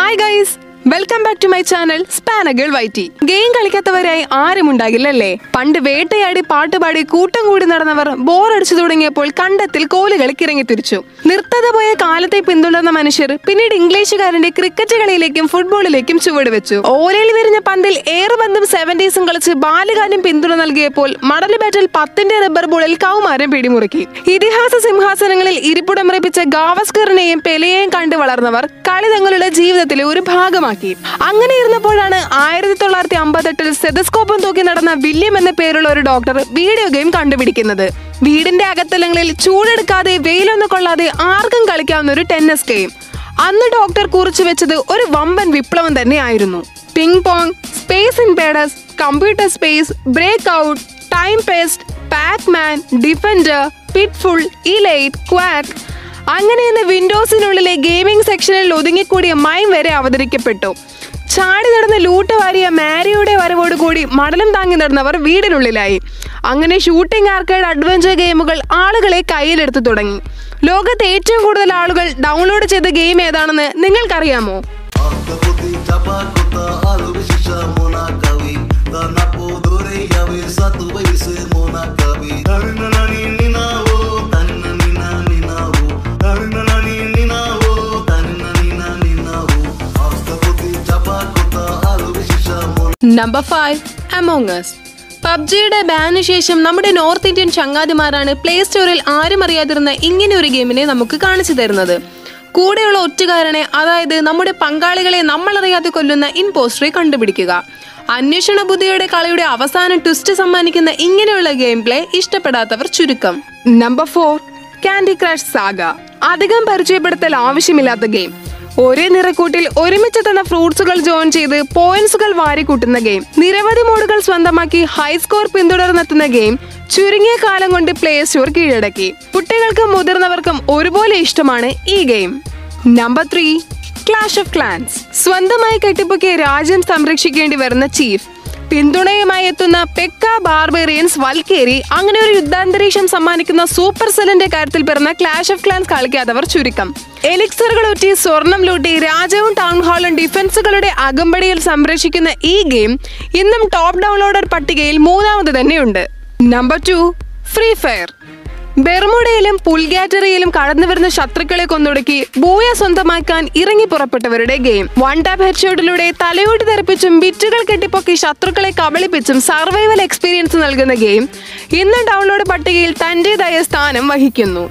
hi guys welcome back to my channel സ്പാനഗിൾ വൈറ്റി game കളിക്കാത്തവരായി ആരും ഉണ്ടാകില്ലല്ലേ പണ്ട് വേട്ടയാടി പാട്ടുപാടി കൂട്ടം കൂടി നടന്നവർ ബോറടിച്ചു തുടങ്ങിയപ്പോൾ കണ്ടത്തിൽ കോലുകളിക്ക് ഇറങ്ങി തിരിച്ചു നിർത്തത പോയ കാലത്തെ പിന്തുടർന്ന മനുഷ്യർ പിന്നീട് ഇംഗ്ലീഷുകാരന്റെ ക്രിക്കറ്റ് കളിയിലേക്കും ഫുട്ബോളിലേക്കും ചുവട് വെച്ചു ഓലയിൽ വിരിഞ്ഞ പന്തിൽ ഏറുപന്തും സെവന്റീസും കളിച്ച് ബാലുകാലം പിന്തുണ നൽകിയപ്പോൾ മടൽ ബാറ്റിൽ പത്തിന്റെ റബ്ബർ ബോളിൽ കൗമാരം പിടിമുറുക്കി ഇതിഹാസ സിംഹാസനങ്ങളിൽ ഇരിപ്പിടമറിപ്പിച്ച ഗാവസ്കറിനെയും പെലെയെയും കണ്ടു വളർന്നവർ കളി തങ്ങളുടെ ജീവിതത്തിലെ ഒരു ഭാഗമാക്കി അങ്ങനെ ഇരുന്നപ്പോഴാണ് ആയിരത്തി തൊള്ളായിരത്തി അമ്പത്തെട്ടിൽ സെതസ്കോപ്പം തൂക്കി നടന്ന വില്യം എന്ന പേരുള്ള ഒരു ഡോക്ടർ വീഡിയോ ഗെയിം കണ്ടുപിടിക്കുന്നത് വീടിന്റെ അകത്തലങ്ങളിൽ ചൂടെടുക്കാതെ വെയിലൊന്നും കൊള്ളാതെ ആർക്കും കളിക്കാവുന്ന ഒരു ടെന്നസ് ഗെയിം അന്ന് ഡോക്ടർ കുറിച്ചു വെച്ചത് ഒരു വമ്പൻ വിപ്ലവം തന്നെയായിരുന്നു Ping Pong Space Invaders Computer Space Breakout Time Pest Pac Man Defender Pitfall Elite Quake അങ്ങനെ ഇന്ന് വിൻഡോസിനുള്ളിലെ ഗെയിമിംഗ് സെക്ഷനിൽ ഒതുങ്ങിക്കൂടിയ മൈം വരെ അവതരിക്കപ്പെട്ടു ചാടി നടന്ന് ലൂട്ട് വാരിയ മാരിയുടെ വരവോടുകൂടി മടലും താങ്ങി നടന്നവർ വീടിനുള്ളിലായി അങ്ങനെ ഷൂട്ടിംഗ് ആർക്കേഡ് അഡ്വഞ്ചർ ഗെയിമുകൾ ആളുകളെ കയ്യിലെടുത്തു തുടങ്ങി ലോകത്ത് ഏറ്റവും കൂടുതൽ ആളുകൾ ഡൗൺലോഡ് ചെയ്ത ഗെയിം ഏതാണെന്ന് നിങ്ങൾക്കറിയാമോ Akaputi tapakota alubishisha mona kawi Dana podore yawe satu baise mona kawi Darina nani nina wo Tanina nina nina wo Darina nani nina wo Tanina nina nina wo Akaputi tapakota alubishisha mona number five Among Us പബ്ജിയുടെ ബാനിന് ശേഷം നമ്മുടെ north Indian ചങ്ങാതിമാരാണ് play സ്റ്റോറിൽ ആരും അറിയാതിരുന്ന ഇങ്ങനെ ഒരു ഗെയിമിനെ നമുക്ക് കാണിച്ചു തരുന്നത് കൂടെയുള്ള ഒറ്റുകാരനെ അതായത് നമ്മുടെ പങ്കാളികളെ നമ്മളറിയാതെ കൊല്ലുന്ന ഇൻപോസ്റ്ററെ കണ്ടുപിടിക്കുക അന്വേഷണ ബുദ്ധിയുടെ കളിയുടെ അവസാന ട്വിസ്റ്റ് സമ്മാനിക്കുന്ന ഇങ്ങനെയുള്ള ഗെയിം പ്ലേ ഇഷ്ടപ്പെടാത്തവർ ചുരുക്കം number four Candy Crush Saga അധികം പരിചയപ്പെടുത്തൽ ആവശ്യമില്ലാത്ത ഗെയിം ഒരേ നിറക്കൂട്ടിൽ ഒരുമിച്ച് തന്ന ഫ്രൂട്ട്സുകൾ ജോയിൻ ചെയ്ത് പോയിന്റ്സുകൾ വാരിക്കൂട്ടുന്ന ഗെയിം നിരവധി മോഡുകൾ സ്വന്തമാക്കി ഹൈസ്കോർ പിന്തുടർന്നെത്തുന്ന ഗെയിം ചുരുങ്ങിയ കാലം കൊണ്ട് പ്ലേ സ്റ്റോർ കീഴടക്കി കുട്ടികൾക്കും മുതിർന്നവർക്കും ഒരുപോലെ ഇഷ്ടമാണ് ഈ game number three Clash of Clans സ്വന്തമായി കെട്ടിപ്പൊക്കിയ രാജ്യം സംരക്ഷിക്കേണ്ടി വരുന്ന ചീഫ് പിന്തുണയുമായി എത്തുന്ന പെക്ക ബാർബേറിയൻസ് വൽക്കേരി അങ്ങനെ ഒരു യുദ്ധാന്തരീക്ഷം സമ്മാനിക്കുന്ന സൂപ്പർ സെല്ലിന്റെ കാര്യത്തിൽ പിറന്ന ക്ലാഷ് ഓഫ് ക്ലാൻസ് കളിക്കാത്തവർ ചുരുക്കം എലിക്സറുകൾ ഒറ്റി സ്വർണം ലൂട്ടി രാജ്യവും ടൗൺ ഹാളും ഡിഫൻസുകളുടെ അകമ്പടിയിൽ സംരക്ഷിക്കുന്ന ഈ ഗെയിം ഇന്നും ടോപ്പ് ഡൗൺലോഡർ പട്ടികയിൽ മൂന്നാമത് തന്നെയുണ്ട് നമ്പർ ടു ഫ്രീ ഫയർ ബെർമുഡയിലും പുൽഗാറ്ററിയിലും കടന്നു വരുന്ന ശത്രുക്കളെ കൊന്നൊടുക്കി ബൂയ സ്വന്തമാക്കാൻ ഇറങ്ങി പുറപ്പെട്ടവരുടെ ഗെയിം വൺ ടാപ്പ് ഹെഡ്ഷോട്ടിലൂടെ തലയോട്ട് തെറിപ്പിച്ചും ബിറ്റുകൾ കെട്ടിപ്പൊക്കി ശത്രുക്കളെ കബളിപ്പിച്ചും സർവൈവൽ എക്സ്പീരിയൻസ് നൽകുന്ന ഗെയിം ഇന്ന് ഡൗൺലോഡ് പട്ടികയിൽ തന്റേതായ സ്ഥാനം വഹിക്കുന്നു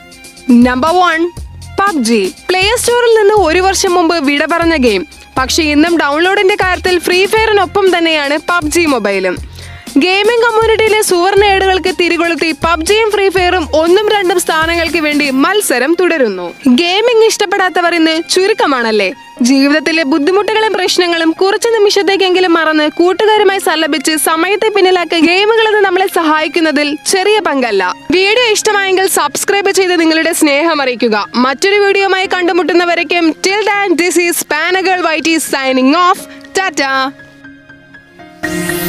നമ്പർ വൺ പബ്ജി പ്ലേ സ്റ്റോറിൽ നിന്ന് ഒരു വർഷം മുമ്പ് വിട പറഞ്ഞ ഗെയിം പക്ഷേ ഇന്നും ഡൗൺലോഡിന്റെ കാര്യത്തിൽ ഫ്രീ ഫയറിനൊപ്പം തന്നെയാണ് പബ്ജി മൊബൈലും ഗെയിമിംഗ് കമ്മ്യൂണിറ്റിയിലെ സുവർണ ഏടുകൾക്ക് തിരികൊളുത്തി പബ്ജിയും ഫ്രീ ഫയറും ഒന്നും രണ്ടും സ്ഥാനങ്ങൾക്ക് വേണ്ടി മത്സരം തുടരുന്നു ഗെയിമിംഗ് ഇഷ്ടപ്പെടാത്തവർ ഇന്ന് ചുരുക്കമാണല്ലേ ജീവിതത്തിലെ ബുദ്ധിമുട്ടുകളും പ്രശ്നങ്ങളും കുറച്ച് നിമിഷത്തേക്കെങ്കിലും മറന്ന് കൂട്ടുകാരുമായി സല്ലപിച്ച് സമയത്തെ പിന്നിലാക്കി ഗെയിമുകൾ എന്ന് നമ്മളെ സഹായിക്കുന്നതിൽ ചെറിയ പങ്കല്ല വീഡിയോ ഇഷ്ടമായെങ്കിൽ സബ്സ്ക്രൈബ് ചെയ്ത് നിങ്ങളുടെ സ്നേഹം അറിയിക്കുക മറ്റൊരു വീഡിയോയുമായി കണ്ടുമുട്ടുന്നവരേക്കും ടിൽ ദാൻ ദിസ് ഈസ് പാനഗൾ വൈറ്റ് ഈസ് സൈനിങ് ഓഫ് ടാറ്റ